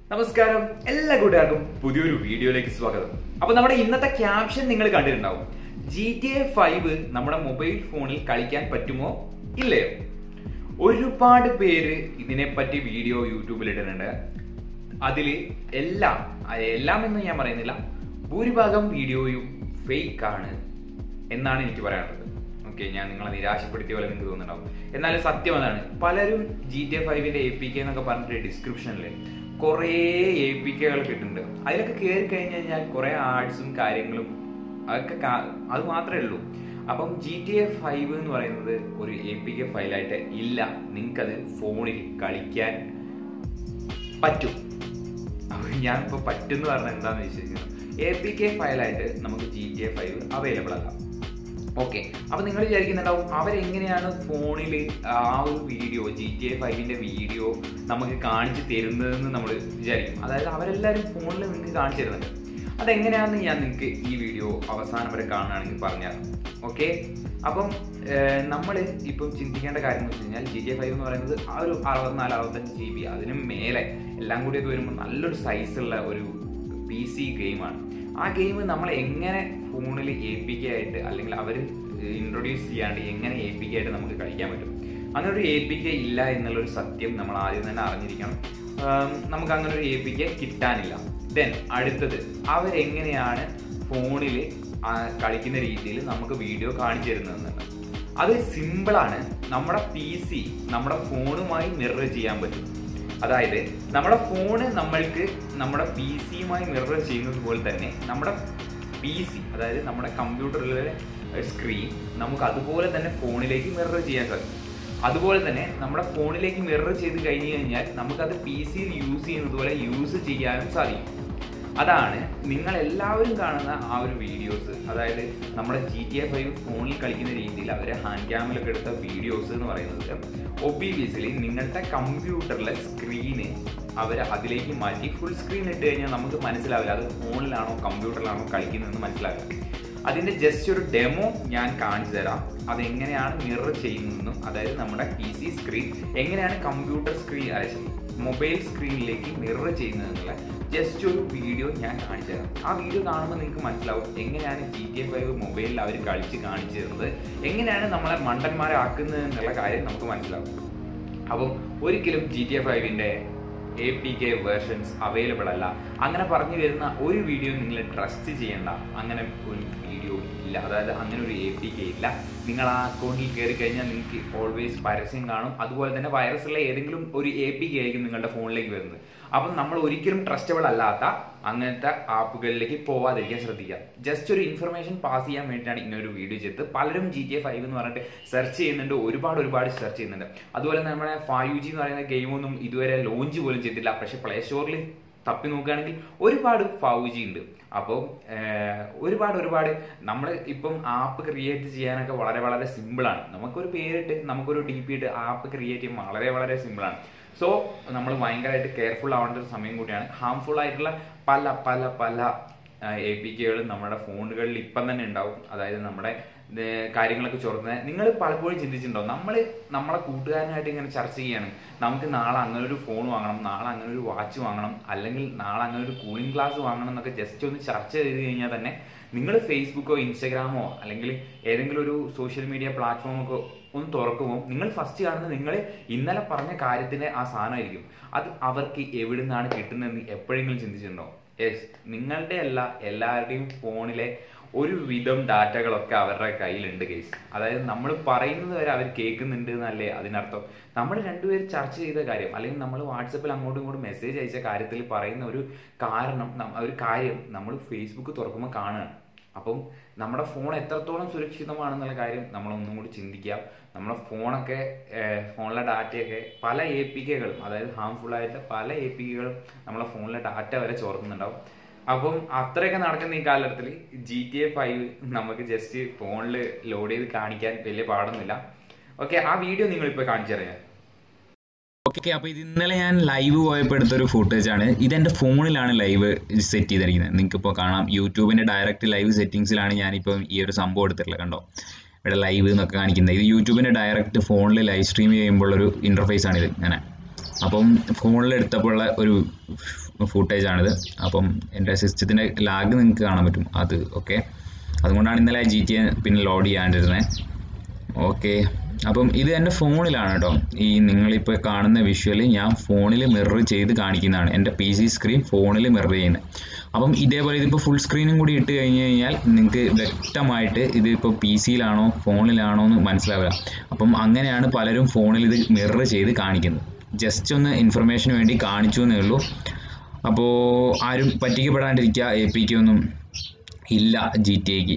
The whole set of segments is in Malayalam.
നമസ്കാരം എല്ലാ കൂട്ടുകാർക്കും പുതിയൊരു വീഡിയോയിലേക്ക് സ്വാഗതം അപ്പൊ നമ്മുടെ ഇന്നത്തെ ക്യാപ്ഷൻ നിങ്ങൾ കണ്ടിട്ടുണ്ടാവും ജി ടി എ ഫൈവ് നമ്മുടെ മൊബൈൽ ഫോണിൽ കളിക്കാൻ പറ്റുമോ ഇല്ലയോ ഒരുപാട് പേര് ഇതിനെപ്പറ്റി വീഡിയോ യൂട്യൂബിൽ ഇടുന്നുണ്ട് അതിൽ എല്ലാം അത് എല്ലാം എന്ന് ഞാൻ പറയുന്നില്ല ഭൂരിഭാഗം വീഡിയോയും ഫേക്ക് ആണ് എന്നാണ് എനിക്ക് പറയാനുള്ളത് ഓക്കെ ഞാൻ നിങ്ങളെ നിരാശപ്പെടുത്തിയ പോലെ നിങ്ങൾക്ക് തോന്നുന്നുണ്ടാവും എന്നാലും സത്യം അതാണ് പലരും ജി ടി എ ഫൈവിന്റെ എ പി കെ എന്നൊക്കെ പറഞ്ഞിട്ട് ഡിസ്ക്രിപ്ഷനിൽ കുറേ എ പി കെകൾ കിട്ടുന്നുണ്ട് അതിലൊക്കെ കയറി കഴിഞ്ഞ് കഴിഞ്ഞാൽ കുറേ ആർട്സും കാര്യങ്ങളും അതൊക്കെ കാ- അത് മാത്രമേ ഉള്ളൂ അപ്പം ജി ടി എ ഫൈവ് എന്ന് പറയുന്നത് ഒരു എ പി കെ ഫയലായിട്ട് ഇല്ല നിങ്ങൾക്കത് ഫോണിൽ കളിക്കാൻ പറ്റും അപ്പൊ ഞാനിപ്പോ പറ്റും പറഞ്ഞാൽ എന്താണെന്ന് വെച്ചിരിക്കുന്നത് എ പി കെ ഫയലായിട്ട് നമുക്ക് G T A five available അല്ല ഓക്കെ അപ്പൊ നിങ്ങൾ വിചാരിക്കുന്നുണ്ടാവും അവരെങ്ങനെയാണ് ഫോണിൽ ആ ഒരു വീഡിയോ ജി ടി എ ഫൈവിന്റെ വീഡിയോ നമുക്ക് കാണിച്ചു തരുന്നതെന്ന് നമ്മൾ വിചാരിക്കും അതായത് അവരെല്ലാവരും ഫോണിൽ നിങ്ങൾക്ക് കാണിച്ചു തരുന്നുണ്ട് അതെങ്ങനെയാണെന്ന് ഞാൻ നിങ്ങൾക്ക് ഈ വീഡിയോ അവസാനം വരെ കാണുകയാണെങ്കിൽ പറഞ്ഞുതരാം ഓക്കെ അപ്പം നമ്മൾ ഇപ്പം ചിന്തിക്കേണ്ട കാര്യം എന്ന് വെച്ച് കഴിഞ്ഞാൽ ജി ടി എ ഫൈവ് എന്ന് പറയുന്നത് ആ ഒരു അറുപത്തിനാല് അറുപത്തഞ്ച് ജി ബി അതിന് മേലെ എല്ലാം കൂടി ഒക്കെ വരുമ്പോൾ നല്ലൊരു സൈസുള്ള ഒരു പി സി ഗെയിമാണ് ആ ഗെയിം നമ്മൾ എങ്ങനെ ഫോണിൽ എ പി കെ ആയിട്ട് അല്ലെങ്കിൽ അവർ ഇൻട്രൊഡ്യൂസ് ചെയ്യാണ്ട് എങ്ങനെ എ പി കെ ആയിട്ട് നമുക്ക് കളിക്കാൻ പറ്റും അങ്ങനെ ഒരു എ പി കെ ഇല്ല എന്നുള്ളൊരു സത്യം നമ്മൾ ആദ്യം തന്നെ അറിഞ്ഞിരിക്കണം ആം, നമുക്ക് അങ്ങനെ ഒരു എ പി കെ കിട്ടാനില്ല ദെൻ അടുത്തത് അവരെങ്ങനെയാണ് ഫോണിൽ കളിക്കുന്ന രീതിയിൽ നമുക്ക് വീഡിയോ കാണിച്ചു തരുന്നതെന്നുണ്ട് അത് സിമ്പിളാണ് നമ്മുടെ പി സി നമ്മുടെ ഫോണുമായി മിറർ ചെയ്യാൻ പറ്റും അതായത് നമ്മുടെ ഫോണ് നമ്മൾക്ക് നമ്മുടെ പി സിയുമായി മിറർ ചെയ്യുന്നത് പോലെ തന്നെ നമ്മുടെ പി സി അതായത് നമ്മുടെ കമ്പ്യൂട്ടറിലെ സ്ക്രീൻ നമുക്ക് അതുപോലെ തന്നെ ഫോണിലേക്ക് മിറർ ചെയ്യാൻ സാധിക്കും അതുപോലെ തന്നെ നമ്മുടെ ഫോണിലേക്ക് മിറർ ചെയ്ത് കഴിഞ്ഞ് കഴിഞ്ഞാൽ നമുക്കത് പി സിയിൽ യൂസ് ചെയ്യുന്നത് പോലെ യൂസ് ചെയ്യാനും സാധിക്കും അതാണ് നിങ്ങൾ എല്ലാവരും കാണുന്ന ആ ഒരു വീഡിയോസ് അതായത് നമ്മുടെ ജി ടി എ ഫൈവ് ഫോണിൽ കളിക്കുന്ന രീതിയിൽ അവർ ഹാൻഡ് ക്യാമിലൊക്കെ എടുത്ത വീഡിയോസ് എന്ന് പറയുന്നത് ഒബീവിയസ്ലി നിങ്ങളുടെ കമ്പ്യൂട്ടറിലെ സ്ക്രീന് അവർ അതിലേക്ക് മാറ്റി ഫുൾ സ്ക്രീൻ ഇട്ട് കഴിഞ്ഞാൽ നമുക്ക് മനസ്സിലാവില്ല അത് ഫോണിലാണോ കമ്പ്യൂട്ടറിലാണോ കളിക്കുന്നതെന്ന് മനസ്സിലാവില്ല അതിന്റെ ജസ്റ്റ് ഒരു ഡെമോ ഞാൻ കാണിച്ചു തരാം അതെങ്ങനെയാണ് മിറർ ചെയ്യുന്നതെന്നും അതായത് നമ്മുടെ പി സി സ്ക്രീൻ എങ്ങനെയാണ് കമ്പ്യൂട്ടർ സ്ക്രീൻ മൊബൈൽ സ്ക്രീനിലേക്ക് മിറർ ചെയ്യുന്നതെന്നുള്ള ജസ്റ്റ് ഒരു വീഡിയോ ഞാൻ കാണിച്ചു തരാം ആ വീഡിയോ കാണുമ്പോൾ നിങ്ങൾക്ക് മനസ്സിലാവും എങ്ങനെയാണ് ജി ടി എ ഫൈവ് മൊബൈലിൽ അവർ കളിച്ച് കാണിച്ചു തരുന്നത് എങ്ങനെയാണ് നമ്മളെ മണ്ടന്മാരെ ആക്കുന്നത് എന്നുള്ള കാര്യം നമുക്ക് മനസ്സിലാവും അപ്പം ഒരിക്കലും ജി ടി എ ഫൈവിൻ്റെ A P K versions available അല്ല അങ്ങനെ പറഞ്ഞു വരുന്ന ഒരു വീഡിയോ നിങ്ങൾ ട്രസ്റ്റ് ചെയ്യേണ്ട അങ്ങനെ ഒരു വീഡിയോ ഇല്ല അതായത് അങ്ങനെ ഒരു എ പി കെ ഇല്ല നിങ്ങൾ ആ അക്കൗണ്ടിൽ കയറി കഴിഞ്ഞാൽ നിങ്ങൾക്ക് ഓൾവേസ് പരസ്യം കാണും അതുപോലെ തന്നെ വൈറസ് ഉള്ള ഏതെങ്കിലും ഒരു എ പി കെ ആയിരിക്കും നിങ്ങളുടെ ഫോണിലേക്ക് വരുന്നത് അപ്പം നമ്മൾ ഒരിക്കലും ട്രസ്റ്റബിൾ അല്ലാത്ത അങ്ങനത്തെ ആപ്പുകളിലേക്ക് പോവാതിരിക്കാൻ ശ്രദ്ധിക്കുക ജസ്റ്റ് ഒരു ഇൻഫർമേഷൻ പാസ് ചെയ്യാൻ വേണ്ടിയിട്ടാണ് ഇങ്ങനെ ഒരു വീഡിയോ ചെയ്തത് പലരും ജി ടി എ ഫൈവ് എന്ന് പറഞ്ഞിട്ട് സെർച്ച് ചെയ്യുന്നുണ്ട് ഒരുപാട് ഒരുപാട് സെർച്ച് ചെയ്യുന്നുണ്ട് അതുപോലെ നമ്മുടെ ഫൈവ് ജി എന്ന് പറയുന്ന ഗെയിമൊന്നും ഇതുവരെ ലോഞ്ച് പോലും ചെയ്തിട്ടില്ല പക്ഷെ പ്ലേ സ്റ്റോറിൽ തപ്പി നോക്കുകയാണെങ്കിൽ ഒരുപാട് ഫൈവ് ജി ഉണ്ട് അപ്പോൾ ഒരുപാട് ഒരുപാട് നമ്മൾ ഇപ്പം ആപ്പ് ക്രിയേറ്റ് ചെയ്യാനൊക്കെ വളരെ വളരെ സിമ്പിളാണ് നമുക്കൊരു പേരിട്ട് നമുക്കൊരു ഡി പി ഇട്ട് ആപ്പ് ക്രിയേറ്റ് ചെയ്യാൻ വളരെ വളരെ സിമ്പിളാണ് സോ നമ്മൾ ഭയങ്കരമായിട്ട് കെയർഫുൾ ആവേണ്ട ഒരു സമയം കൂടിയാണ് ഹാംഫുൾ ആയിട്ടുള്ള പല പല പല എ പി കെകളും നമ്മുടെ ഫോണുകളിൽ ഇപ്പം തന്നെ ഉണ്ടാവും അതായത് നമ്മുടെ ഏർ കാര്യങ്ങളൊക്കെ ചോർത്തുന്നത് നിങ്ങൾ പലപ്പോഴും ചിന്തിച്ചിട്ടുണ്ടാവും നമ്മൾ നമ്മളെ കൂട്ടുകാരനായിട്ട് ഇങ്ങനെ ചർച്ച ചെയ്യാണ് നമുക്ക് നാളെ അങ്ങനെ ഒരു ഫോൺ വാങ്ങണം നാളെ അങ്ങനെ ഒരു വാച്ച് വാങ്ങണം അല്ലെങ്കിൽ നാളെ അങ്ങനെ ഒരു കൂളിംഗ് ഗ്ലാസ് വാങ്ങണം എന്നൊക്കെ ജസ്റ്റ് ഒന്ന് ചർച്ച ചെയ്ത് കഴിഞ്ഞാൽ തന്നെ നിങ്ങൾ ഫേസ്ബുക്കോ ഇൻസ്റ്റഗ്രാമോ അല്ലെങ്കിൽ ഏതെങ്കിലും ഒരു സോഷ്യൽ മീഡിയ പ്ലാറ്റ്ഫോമൊക്കെ ഒന്ന് തുറക്കുമ്പോൾ നിങ്ങൾ ഫസ്റ്റ് കാണുന്നത് നിങ്ങൾ ഇന്നലെ പറഞ്ഞ കാര്യത്തിന്റെ ആ സാധനമായിരിക്കും അത് അവർക്ക് എവിടെ നിന്നാണ് കിട്ടുന്നതെന്ന് എപ്പോഴെങ്കിലും ചിന്തിച്ചിട്ടുണ്ടോ യെസ് നിങ്ങളുടെ അല്ല എല്ലാവരുടെയും ഫോണിലെ ഒരു വിധം ഡാറ്റകളൊക്കെ അവരുടെ കയ്യിലുണ്ട് കേസ് അതായത് നമ്മൾ പറയുന്നത് വരെ അവർ കേൾക്കുന്നുണ്ട് എന്നല്ലേ അതിനർത്ഥം നമ്മൾ രണ്ടുപേരും ചർച്ച ചെയ്ത കാര്യം അല്ലെങ്കിൽ നമ്മൾ വാട്സപ്പിൽ അങ്ങോട്ടും ഇങ്ങോട്ടും മെസ്സേജ് അയച്ച കാര്യത്തിൽ പറയുന്ന ഒരു കാരണം നം- ഒരു കാര്യം നമ്മൾ ഫേസ്ബുക്ക് തുറക്കുമ്പോൾ കാണുകയാണ് അപ്പം നമ്മുടെ ഫോൺ എത്രത്തോളം സുരക്ഷിതമാണെന്നുള്ള കാര്യം നമ്മൾ ഒന്നും കൂടി ചിന്തിക്കുക നമ്മുടെ ഫോണൊക്കെ ഏഹ്, ഫോണിലെ ഡാറ്റയൊക്കെ പല എ പി കെകളും അതായത് ഹാംഫുൾ ആയിട്ട് പല എ പി കെകളും നമ്മളെ ഫോണിലെ ഡാറ്റ വരെ ചോർത്തുന്നുണ്ടാവും അപ്പം അത്രയൊക്കെ നടക്കുന്ന ഈ കാലഘട്ടത്തിൽ ജി ടി എ ഫൈവ് നമുക്ക് ജസ്റ്റ് ഫോണിൽ ലോഡ് ചെയ്ത് കാണിക്കാൻ വലിയ പാടൊന്നുമില്ല ഓക്കെ ആ വീഡിയോ നിങ്ങൾ ഇപ്പോൾ കാണിച്ചു തരാം ഓക്കെ അപ്പൊ ഇത് ഇന്നലെ ഞാൻ ലൈവ് പോയപ്പോൾ എടുത്തൊരു ഫുട്ടേജ് ആണ് ഇത് എന്റെ ഫോണിലാണ് ലൈവ് സെറ്റ് ചെയ്തിരിക്കുന്നത് നിങ്ങൾക്ക് ഇപ്പോൾ കാണാം യൂട്യൂബിന്റെ ഡയറക്റ്റ് ലൈവ് സെറ്റിംഗ്സിലാണ് ഞാനിപ്പോൾ ഈ ഒരു സംഭവം എടുത്തിട്ടുള്ളത് കണ്ടോ ഇവിടെ ലൈവ് എന്നൊക്കെ കാണിക്കുന്നത് ഇത് യൂട്യൂബിന്റെ ഡയറക്റ്റ് ഫോണിൽ ലൈവ് സ്ട്രീം ചെയ്യുമ്പോൾ ഒരു ഇന്റർഫേസ് ആണ് ഇത് ഇങ്ങനെ അപ്പം ഫോണിൽ എടുത്തപ്പോഴുള്ള ഒരു ഫുട്ടേജ് ആണിത് അപ്പം എൻ്റെ സിസ്റ്റത്തിൻ്റെ ലാഗ് നിങ്ങൾക്ക് കാണാൻ പറ്റും അത് ഓക്കെ അതുകൊണ്ടാണ് ഇന്നലെ ജി ടി എ പിന്നെ ലോഡ് ചെയ്യാണ്ടിരുന്നത് ഓക്കെ അപ്പം ഇത് എൻ്റെ ഫോണിലാണ് കേട്ടോ ഈ നിങ്ങളിപ്പോൾ കാണുന്ന വിഷ്വൽ ഞാൻ ഫോണിൽ മിറർ ചെയ്ത് കാണിക്കുന്നതാണ് എൻ്റെ പി സി സ്ക്രീൻ ഫോണിൽ മിറർ ചെയ്യുന്നത് അപ്പം ഇതേപോലെ ഇതിപ്പോൾ ഫുൾ സ്ക്രീനും കൂടി ഇട്ട് കഴിഞ്ഞ് കഴിഞ്ഞാൽ നിങ്ങൾക്ക് വ്യക്തമായിട്ട് ഇതിപ്പോൾ പി സിയിലാണോ ഫോണിലാണോ എന്ന് മനസ്സിലാവില്ല അപ്പം അങ്ങനെയാണ് പലരും ഫോണിൽ ഇത് മിറർ ചെയ്ത് കാണിക്കുന്നത് ജസ്റ്റ് ഒന്ന് ഇൻഫർമേഷന് വേണ്ടി കാണിച്ചു എന്നേ ഉള്ളൂ അപ്പോൾ ആരും പറ്റിക്കപ്പെടാണ്ടിരിക്കുക എ പിക്ക് ഒന്നും ഇല്ല ജി ടി എക്ക്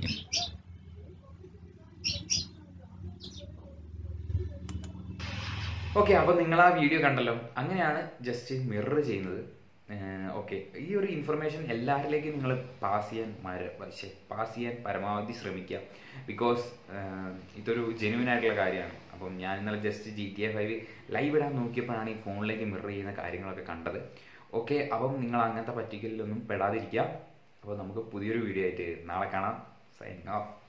ഓക്കെ അപ്പോൾ നിങ്ങൾ ആ വീഡിയോ കണ്ടല്ലോ അങ്ങനെയാണ് ജസ്റ്റ് മിറർ ചെയ്യുന്നത് ഓക്കെ ഈ ഒരു ഇൻഫർമേഷൻ എല്ലാവരിലേക്കും നിങ്ങൾ പാസ് ചെയ്യാൻ മര പാസ് ചെയ്യാൻ പരമാവധി ശ്രമിക്കുക ബിക്കോസ് ഇതൊരു ജെനുവിൻ ആയിട്ടുള്ള കാര്യമാണ് അപ്പം ഞാൻ ഇന്നലെ just G T A five live ഇടാൻ നോക്കിയപ്പോഴാണ് ഈ ഫോണിലേക്ക് മിറർ ചെയ്യുന്ന കാര്യങ്ങളൊക്കെ കണ്ടത് ഓക്കെ അപ്പം നിങ്ങൾ അങ്ങനത്തെ പറ്റിക്കലിലൊന്നും പെടാതിരിക്കുക അപ്പോൾ നമുക്ക് പുതിയൊരു വീഡിയോ ആയിട്ട് നാളെ കാണാം സൈനിങ് ഓഫ്